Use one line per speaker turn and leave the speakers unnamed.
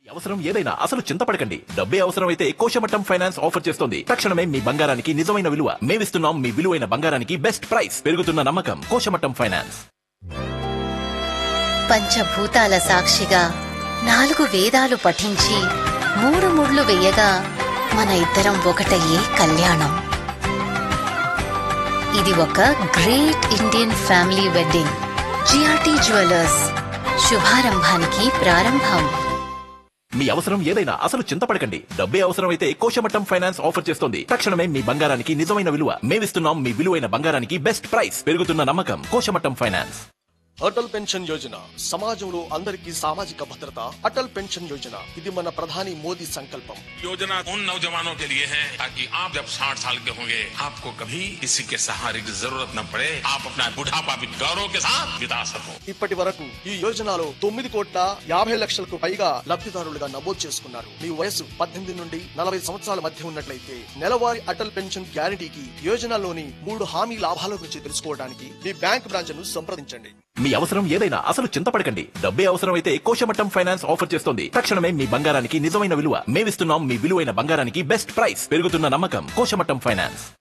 అవసరం ఏదైనా అసలు చింతపడకండి డబ్బే అవసరమైతే కోశమట్టం ఫైనాన్స్ ఆఫర్ చేస్తోంది తక్షణమే మీ బంగారానికి నిజమైన విలువ మేమిస్తున్నాం మీ విలువైన బంగారానికి బెస్ట్ ప్రైస్ పెరుగుతున్న నమ్మకం కోశమట్టం ఫైనాన్స్
పంచభూతాల సాక్షిగా నాలుగు వేదాలు పఠించి మూడు ముళ్ళు వేయగా మన ఇద్దరం ఒకటయ్యే కళ్యాణం ఇది ఒక great Indian family wedding GRT jewellers శుభారంభానికి ప్రారంభం
మీ అవసరం ఏదైనా అసలు చింతపడకండి డబ్బే అవసరమైతే కోశమట్టం ఫైనాన్స్ ఆఫర్ చేస్తోంది తక్షణమే మీ బంగారానికి నిజమైన విలువ మేమిస్తున్నాం మీ విలువైన బంగారానికి బెస్ట్ ప్రైస్ పెరుగుతున్న నమ్మకం కోశమట్టం ఫైనాన్స్
అటల్ పెన్షన్ యోజన సమాజంలో అందరికీ సామాజిక భద్రత అటల్ పెన్షన్ యోజన ఇది మన ప్రధాని మోదీ సంకల్పం
योजना उन नौजवानों के लिए है ताकि आप जब 60 साल के होंगे आपको कभी किसी के सहारे की जरूरत न पड़े आप अपना बुढ़ापा भी गौरव के साथ बिता सको
ఇప్పటి వరకు ఈ యోజనలో తొమ్మిది కోట్ల యాభై లక్షలకు పైగా లబ్ధిదారులుగా నమోదు చేసుకున్నారు మీ వయసు పద్దెనిమిది నుండి నలభై సంవత్సరాల మధ్య ఉన్నట్లయితే నెలవారీ అటల్ పెన్షన్ గ్యారంటీకి యోజనలోని మూడు హామీ లాభాల గురించి తెలుసుకోవడానికి మీ బ్యాంక్ బ్రాంచ్ ను సంప్రదించండి
మీ అవసరం ఏదైనా అసలు చింతపడకండి డబ్బే అవసరమైతే కోశమట్టం ఫైనాన్స్ ఆఫర్ చేస్తోంది తక్షణమే మీ బంగారానికి నిజమైన విలువ మేమిస్తున్నాం మీ విలువైన బంగారానికి బెస్ట్ ప్రైస్ పెరుగుతున్న నమ్మకం కోశమట్టం ఫైనాన్స్